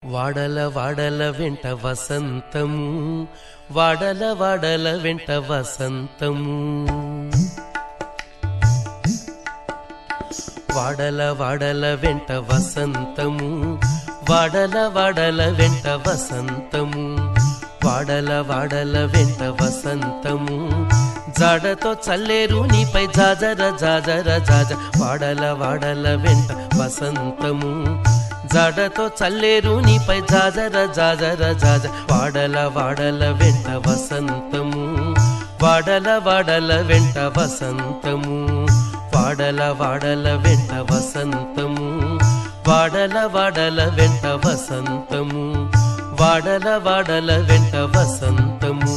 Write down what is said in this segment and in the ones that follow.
వాడల వాడల వెంట వసంతము వాడల వాడల వెంట వసంతము వాడల వాడల వెంట వసంతము వాడల వాడల వెంట వసంతము వాడల వాడల వెంట వసంతము జాడతో చల్లేరు నీపై జాజర జాజర జాజ వాడల వాడల వెంట వసంతము జాడతో చల్లేరు నీపై జాజర జాజర జాజ వాడల వాడల వెంట వసంతము వాడల వాడల వెంట వసంతము వాడల వాడల వెంట వసంతము వాడల వాడల వెంట వసంతము వాడల వాడల వెంట వసంతము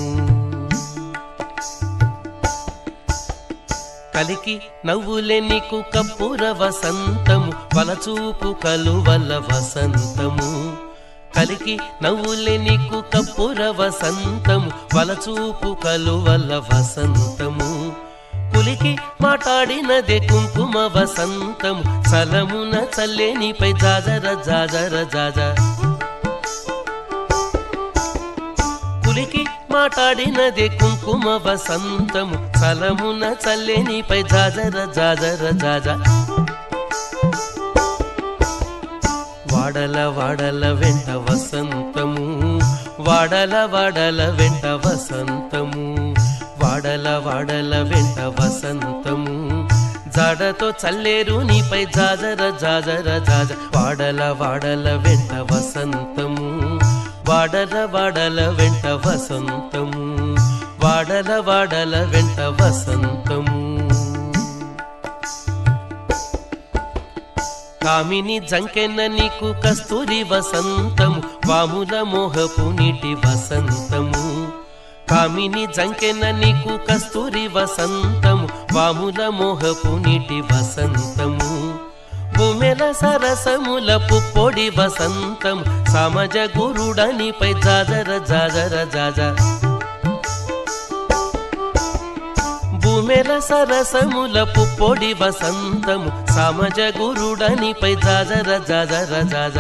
కలికి నవ్వులే నీకు కప్పుర వసంతము వలచూపు కలువల వసంతము కలికి నవ్వులే నీకు కప్పుర వసంతము వలచూపు కలువల వసంతము పులికి మాట్లాడినదే కుంకుమ వసంతము సలమున చల్లేనిపై జాజర జాజర జాజ పులికి మాట్లాడినదే కుంకుమ వసంతము సలమున చల్లేనిపై జాజర జాజర జాజ వాడల వాడల వెంట వసంతము వాడల వాడల వెంట వసంతము వాడల వాడల వెంట వసంతము జాడతో చల్లేరు నీపై జాజర జాజర జాజ వాడల వాడల వెంట వసంతము వాడల వాడల వెంట వసంతము వాడల వాడల వెంట వసంతము కామిని జంకెన్న నీకు కస్తూరి వసంతము వాముల మోహపు నీటి వసంతము కామిని జంకెన్న నీకు కస్తూరి వసంతము వాముల మోహపు నీటి వసంతము భూమెల సరసముల పుప్పొడి వసంతం సమజ గురుడనిపై జాజర జాజర జాజ భూమెల సరసముల పుప్పొడి వసంతము సమజ గురుడనిపై జాజర జాజర జాజ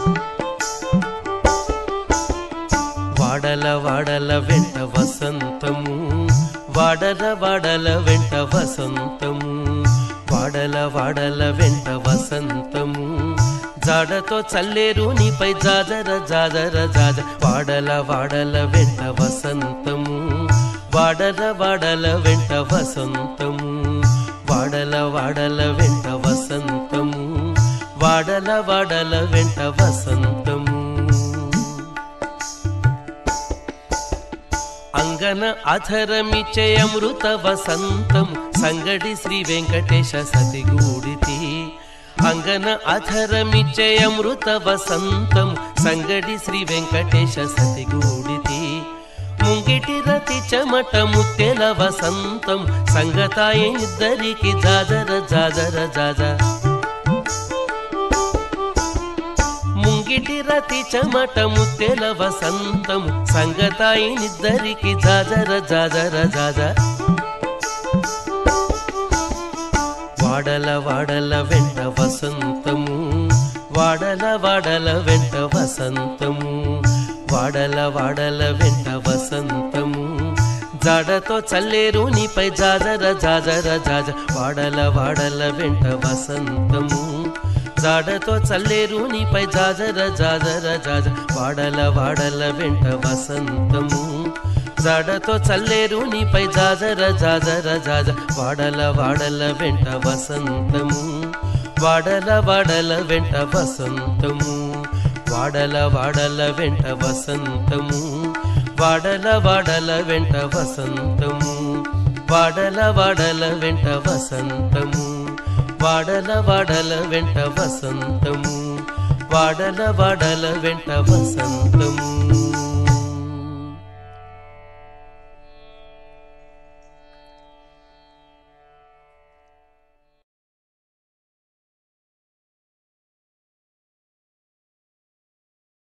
వాడల వాడల వెంట వసంతము వాడల వాడల వెంట వసంతము వాడల వాడల వెంట వసంతము జాడతో చల్లేరు నీపై జాజర జాజర జాజ వాడల వాడల వెంట వసంతము వాడల వాడల వెంట వసంతము వాడల వాడల వెంట వసంతము వాడల వాడల వెంట వసంతము అంగన అధరమిచ్చే అమృత వసంతం సంగడి శ్రీ వెంకటేశ సతిగూడితి అంగన అధరమిచ్చే అమృత వసంతం సంగడి శ్రీ వెంకటేశ సతిగూడితి ముంగిటి రతి చెమట ముత్తెల వసంతం సంగతాయి ఇద్దరికి జాజర జాజర జాజ ముంగిటి రతి చెమట ముత్తెల వసంతం సంగతాయి నిద్దరికి జాజర జాజర జాజ వాడల వాడల వెంట వసంతము వాడల వాడల వెంట వసంతము వాడల వాడల వెంట వసంతము జాడతో చల్లేరు నీపై జాజర జాజర జాజ వాడల వాడల వెంట వసంతము జాడతో చల్లేరు నీపై జాజర జాజర జాజ వాడల వాడల వెంట వసంతము జాడతో చల్లేరు నీపై జాజర జాజర జాజ వాడల వాడల వెంట వసంతము వాడల వాడల వెంట వసంతము వాడల వాడల వెంట వసంతము వాడల వాడల వెంట వసంతము వాడల వాడల వెంట వసంతము వాడల వాడల వెంట వసంతము వాడల వాడల వెంట వసంతము